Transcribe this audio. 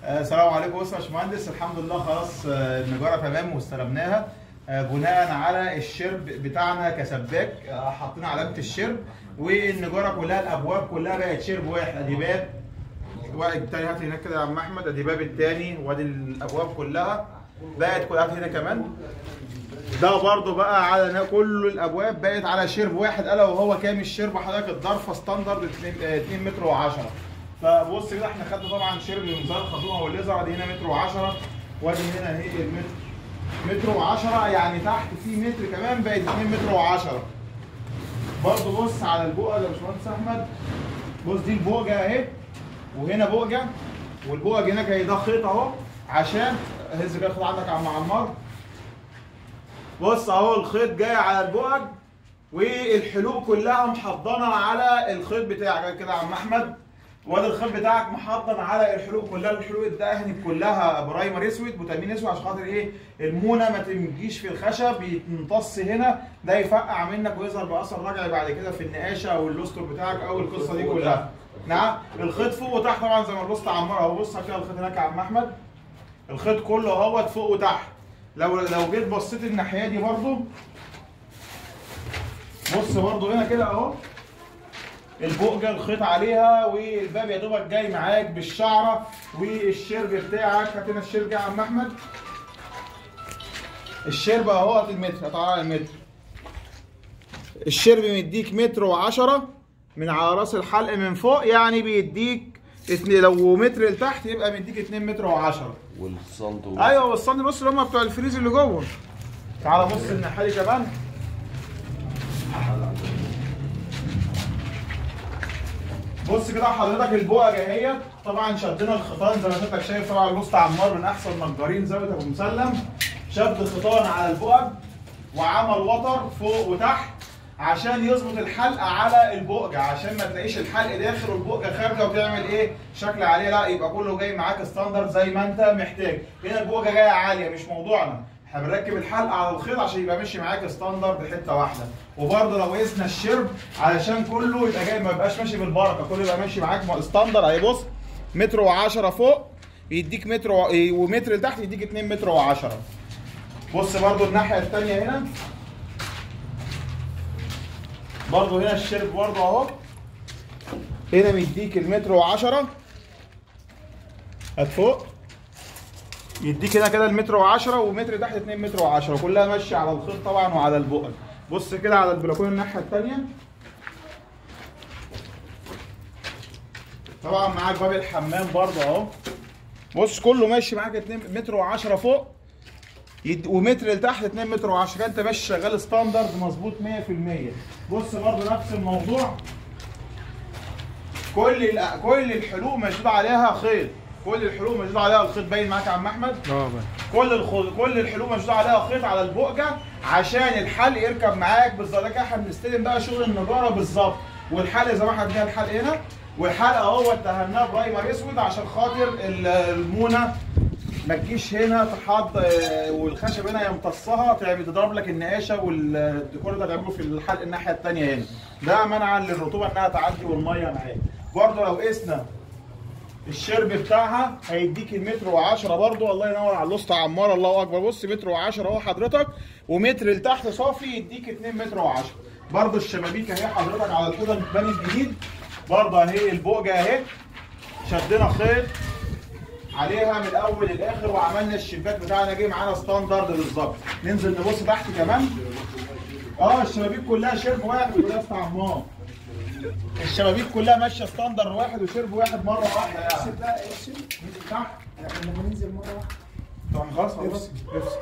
آه، السلام عليكم بص يا باشمهندس الحمد لله خلاص آه، النجاره تمام واستلمناها آه، بناء على الشرب بتاعنا كسباك آه، حطينا علامه الشرب والنجاره كلها الابواب كلها بقت شرب واحد ادي باب واحد التاني هات هناك كده يا عم احمد ادي باب التاني وادي الابواب كلها بقت كلها هات هنا كمان ده برضو بقى على نا- كل الابواب بقت على شرب واحد الا وهو كام الشرب حضرتك الضرفه ستاندرد 2 متر و10 فبص كده احنا خدنا طبعا شرب بمنظار الخرطومه والليزر ادي هنا متر و10 وادي هنا اهي المتر متر و10 يعني تحت في متر كمان بقت 2 متر و10 برضو بص على البقعه يا باشمهندس احمد بص دي البوجه اهي وهنا بوجه والبوجه هناك اهي ده خيط اهو عشان هز كده الخيط عندك يا عم عمار بص اهو الخيط جاي على البؤج والحلوق كلها محضنه على الخيط بتاعك كده يا عم احمد وادي الخيط بتاعك محضن على الحلوق كلها الحلوق الدهن كلها برايمر اسود بوتامين اسود عشان خاطر ايه المونه ما تمجيش في الخشب يتمتص هنا ده يفقع منك ويظهر باثر رجعي بعد كده في النقاشه او اللوستر بتاعك او القصه دي كلها نعم الخيط فوق وتحت طبعا زي ما البوست عمار اهو بص كده الخيط هناك يا عم احمد الخيط كله اهوت فوق وتحت لو لو جيت بصيت الناحيه دي برضو بص برضو هنا كده اهو البؤجه الخيط عليها والباب يا دوبك جاي معاك بالشعره والشرب بتاعك هات هنا الشرب يا عم احمد الشرب اهو المتر هتعالى على المتر الشرب مديك متر وعشرة من على راس الحلق من فوق يعني بيديك اتنين لو متر لتحت يبقى مديك 2 متر وعشرة والصندوق ايوه والصندل بص اللي هم بتوع الفريز اللي جوه تعالى بص الناحيه دي كمان بص كده حضرتك البؤجه اهي طبعا شدنا الخيطان زي ما حضرتك شايف طبعا الوسط عمار من احسن نجارين زاويه ابو مسلم شد الخيطان على البؤج وعمل وتر فوق وتحت عشان يظبط الحلقه على البؤجه عشان ما تلاقيش الحلق داخل والبؤجه خارجه وتعمل ايه شكل عليه لا يبقى كله جاي معاك ستاندرد زي ما انت محتاج هنا البؤجه جايه عاليه مش موضوعنا احنا بنركب الحلقه على الخيط عشان يبقى ماشي معاك ستاندرد حته واحده وبرضه لو قسنا الشرب علشان كله يبقى جاي ما يبقاش ماشي بالبركه كله يبقى ماشي معاك ستاندرد اهي بص متر و10 فوق يديك متر و... ومتر لتحت يديك 2 متر و10 بص برضه الناحيه الثانيه هنا برضه هنا الشرب برضه اهو هنا مديك المتر وعشرة هات فوق يديك هنا كده المتر وعشرة ومتر تحت 2 متر وعشرة كلها ماشية على الخيط طبعا وعلى البؤل بص كده على البلكونه الناحية التانية طبعا معاك باب الحمام برضه اهو بص كله ماشي معاك 2 متر و10 فوق يد... ومتر لتحت 2 متر و10 انت ماشي شغال ستاندرد مظبوط 100% بص برضه نفس الموضوع كل ال... كل الحلوق مشدود عليها خيط كل الحلوق مشدود عليها الخيط باين معاك يا عم احمد اه كل الخ... كل الحلوق مشدود عليها خيط على البؤجه عشان الحلق يركب معاك بالظبط ده كده احنا بنستلم بقى شغل النجاره بالظبط والحلق زي ما احنا ادينا الحلق هنا والحلقه اهو اتهمناه برايمر اسود عشان خاطر ال- المونه ما تجيش هنا تحط آه، والخشب هنا يمتصها تعمل تضرب لك النقاشه والديكور ده تعمله في الحلق الناحيه الثانيه هنا ده منعا للرطوبه انها تعدي والميه معاك برضه لو قسنا الشرب بتاعها هيديك المتر و10 برضه الله ينور على الوسط عمار الله اكبر بص متر و10 اهو حضرتك ومتر لتحت صافي يديك 2 متر و10 برضه الشبابيك اهي حضرتك على الحوضه البني الجديد برضه اهي البؤجه اهي شدنا خيط عليها من الاول للاخر وعملنا الشباك بتاعنا جه معانا ستاندرد بالظبط ننزل نبص تحت كمان اه الشبابيك كلها شرب واحد وده عمار الشبابيك كلها ماشيه ستاندرد واحد وشرب واحد مره واحده يعني بقى اقسم تحت لما ننزل مره واحده طبعا خلاص خلاص